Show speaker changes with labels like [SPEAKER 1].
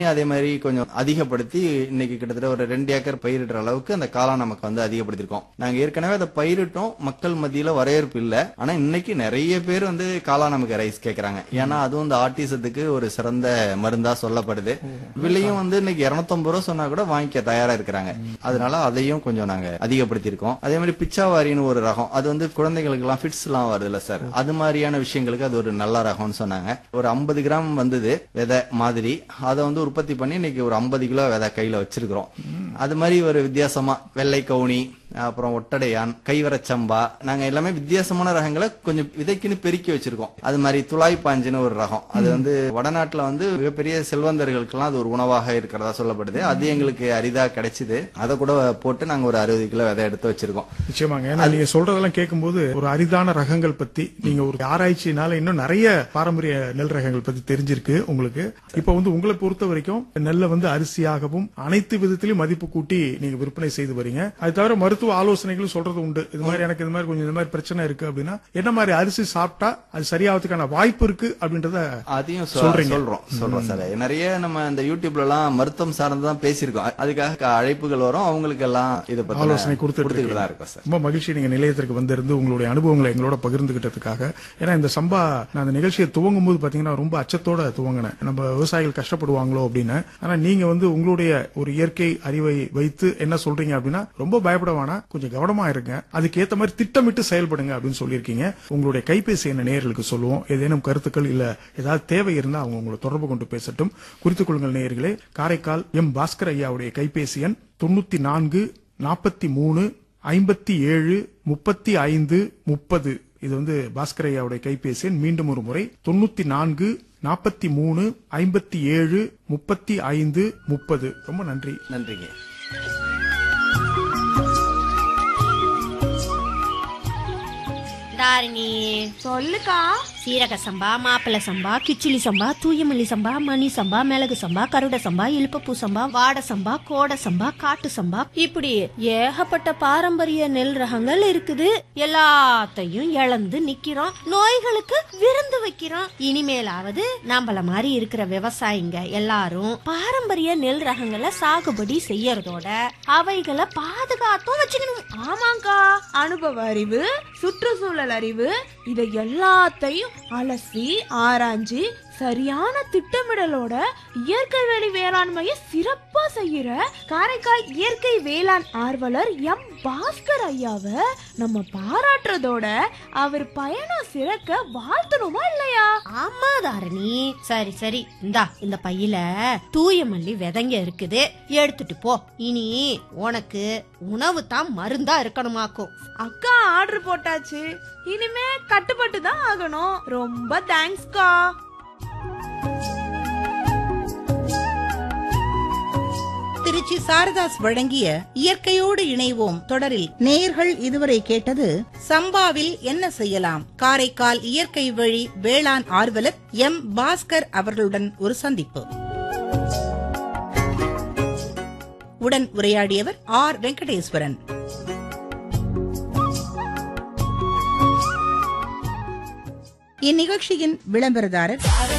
[SPEAKER 1] அதே மாதிரி கொஞ்சம் அதிகப்படுத்தி இன்னைக்கு கிட்டத்தட்ட ஒரு ரெண்டு ஏக்கர் பயிரிடுற அளவுக்கு அந்த காளான் நமக்கு வந்து அதிகப்படுத்திருக்கோம் நாங்க ஏற்கனவே அதை பயிரிட்டோம் மக்கள் மத்தியில வரவேற்பு இல்ல ஆனா இன்னைக்கு நிறைய பேர் வந்து காளான் நமக்கு ரைஸ் கேக்குறாங்க ஏன்னா அதுவும் இந்த ஆட்டிசத்துக்கு ஒரு சிறந்த மருந்தா சொல்லப்படுது விலையும் வந்து இன்னைக்கு 250 ரூபா சொன்னா கூட வாங்கிக்க தயாரா இருக்கிறாங்க அதனால அதையும் கொஞ்சம் நாங்க அதிகப்படுத்தியிருக்கோம் அதே மாதிரி பிச்சாவாரின்னு ஒரு ரகம் அது வந்து குழந்தைகளுக்கு எல்லாம் ஃபிட்ஸ் எல்லாம் வருதுல்ல சார் அது மாதிரியான விஷயங்களுக்கு அது ஒரு நல்ல ரகம்னு சொன்னாங்க ஒரு 50 கிராம் வந்தது விதை மாதிரி அதை வந்து உற்பத்தி பண்ணி இன்னைக்கு ஒரு 50 கிலோ விதை கையில வச்சிருக்கிறோம் அது மாதிரி ஒரு வித்தியாசமா வெள்ளை கவுனி அப்புறம் ஒட்டடையான் கைவரச்சம்பா நாங்க எல்லாமே வித்தியாசமான ரகங்களை கொஞ்சம் விதைக்குன்னு பெருக்கி வச்சிருக்கோம் அது மாதிரி துளாய் பாஞ்சுன்னு ஒரு ரகம் அது வந்து வடநாட்டுல வந்து மிகப்பெரிய செல்வந்தர்களுக்கெல்லாம் அது ஒரு உணவாக இருக்கிறதா சொல்லப்படுது அது எங்களுக்கு அரிதா கிடைச்சது அதை கூட போட்டு நாங்க ஒரு அறுபது கிலோ விதை எடுத்து வச்சிருக்கோம்
[SPEAKER 2] நிச்சயமாங்க ஏன்னா நீங்க சொல்றதெல்லாம் கேட்கும்போது ஒரு அரிதான ரகங்கள் பத்தி நீங்க ஒரு ஆராய்ச்சினால இன்னும் நிறைய பாரம்பரிய நெல் ரகங்கள் பத்தி தெரிஞ்சிருக்கு உங்களுக்கு இப்ப வந்து உங்களை பொறுத்த வரைக்கும் நெல்லை வந்து அரிசியாகவும் அனைத்து விதத்திலும் மதிப்பு கூட்டி நீங்க விற்பனை செய்து வரீங்க அது தவிர மருத்துவ ஆலோசனைகளும் சொல்றது உண்டு இது மாதிரி எனக்கு இது மாதிரி கொஞ்சம் இந்த மாதிரி பிரச்சனை இருக்கு அப்படின்னா என்ன மாதிரி அரிசி சாப்பிட்டா அது சரியாவதுக்கான வாய்ப்பு இருக்கு அப்படின்றத
[SPEAKER 1] அதையும் சொ-
[SPEAKER 2] சொல்றீங்க.
[SPEAKER 1] சொல்றோம் சொல்றோம் சார் நிறைய நம்ம இந்த யூடியூப்ல எல்லாம் மருத்துவம் சார்ந்துதான் பேசியிருக்கோம் அதுக்காக அழைப்புகள் வரும் அவங்களுக்கு எல்லாம் இதை பத்தி
[SPEAKER 2] ஆலோசனை கொடுத்துட்டு
[SPEAKER 1] கொடுத்துட்டு தான்
[SPEAKER 2] இருக்கீங்க.
[SPEAKER 1] இருக்கோம் சார்
[SPEAKER 2] ரொம்ப மகிழ்ச்சி நீங்க நிலையத்திற்கு வந்திருந்து உங்களுடைய அனுபவங்களை எங்களோட பகிர்ந்துகிட்டதுக்காக ஏன்னா இந்த சம்பா நான் அந்த நிகழ்ச்சியை துவங்கும் போது பாத்தீங்கன்னா ரொம்ப அச்சத்தோட துவங்கினேன் நம்ம விவசாயிகள் கஷ்டப்படுவாங்களோ அப்படின்னு ஆனா நீங்க வந்து உங்களுடைய ஒரு இயற்கை அறிவை வைத்து என்ன சொல்றீங்க அப்படின்னா ரொம்ப பயப்பட வேணாம் கொஞ்சம் கவனமா இருங்க அதுக்கு ஏத்த மாதிரி திட்டமிட்டு செயல்படுங்க அப்படின்னு சொல்லியிருக்கீங்க உங்களுடைய கைபேசி என்ன நேயர்களுக்கு சொல்லுவோம் ஏதேனும் கருத்துக்கள் இல்ல ஏதாவது தேவை இருந்தா அவங்க உங்களை தொடர்பு கொண்டு பேசட்டும் குறித்துக் கொள்ளுங்கள் நேயர்களே காரைக்கால் எம் பாஸ்கர் ஐயாவுடைய கைபேசி எண் தொண்ணூத்தி நான்கு நாற்பத்தி மூணு ஐம்பத்தி ஏழு முப்பத்தி ஐந்து முப்பது இது வந்து பாஸ்கர் ஐயாவுடைய கைபேசி எண் மீண்டும் ஒரு முறை தொண்ணூத்தி நான்கு நாற்பத்தி மூணு ஐம்பத்தி ஏழு முப்பத்தி ஐந்து முப்பது ரொம்ப நன்றி
[SPEAKER 1] நன்றிங்க
[SPEAKER 3] தாரிணி
[SPEAKER 4] சொல்லுக்கா
[SPEAKER 3] சீரக சம்பா மாப்பிள சம்பா கிச்சிலி சம்பா தூயமல்லி சம்பா மணி சம்பா மிளகு சம்பா கருட சம்பா இழுப்பப்பூ சம்பா வாட சம்பா கோட சம்பா காட்டு சம்பா இப்படி ஏகப்பட்ட பாரம்பரிய நெல் ரகங்கள் இருக்குது எல்லாத்தையும் இழந்து நிக்கிறோம் நோய்களுக்கு விருந்து வைக்கிறோம் இனிமேலாவது நம்மள மாதிரி இருக்கிற விவசாயிங்க எல்லாரும் பாரம்பரிய நெல் ரகங்களை சாகுபடி செய்யறதோட அவைகளை பாதுகாத்தும் வச்சுக்கணும்
[SPEAKER 4] ஆமாங்கா அனுபவ அறிவு சுற்றுச்சூழல் அறிவு இதை எல்லாத்தையும் அலசி ஆராய்ஞ்சு சரியான திட்டமிடலோட இயற்கை வேலி வேளாண்மையை சிறப்பா செய்யற காரைக்கால் இயற்கை வேளாண் ஆர்வலர் எம் பாஸ்கர் ஐயாவை நம்ம பாராட்டுறதோட அவர் பயணம் சிறக்க வாழ்த்தணுமா இல்லையா
[SPEAKER 3] ஆமா தாரணி சரி சரி இந்தா இந்த பையில தூய மல்லி விதைங்க இருக்குது எடுத்துட்டு போ இனி உனக்கு உணவு தான் மருந்தா இருக்கணுமாக்கும்
[SPEAKER 4] அக்கா ஆர்டர் போட்டாச்சு இனிமே கட்டுப்பட்டு தான் ஆகணும் ரொம்ப தேங்க்ஸ்க்கா
[SPEAKER 5] திருச்சி சாரதாஸ் வழங்கிய இயற்கையோடு இணைவோம் தொடரில் நேயர்கள் இதுவரை கேட்டது சம்பாவில் என்ன செய்யலாம் காரைக்கால் இயற்கை வழி வேளாண் ஆர்வலர் எம் பாஸ்கர் அவர்களுடன் ஒரு சந்திப்பு உடன் உரையாடியவர் ஆர் வெங்கடேஸ்வரன் இந்நிகழ்ச்சியின் விளம்பரதாரர்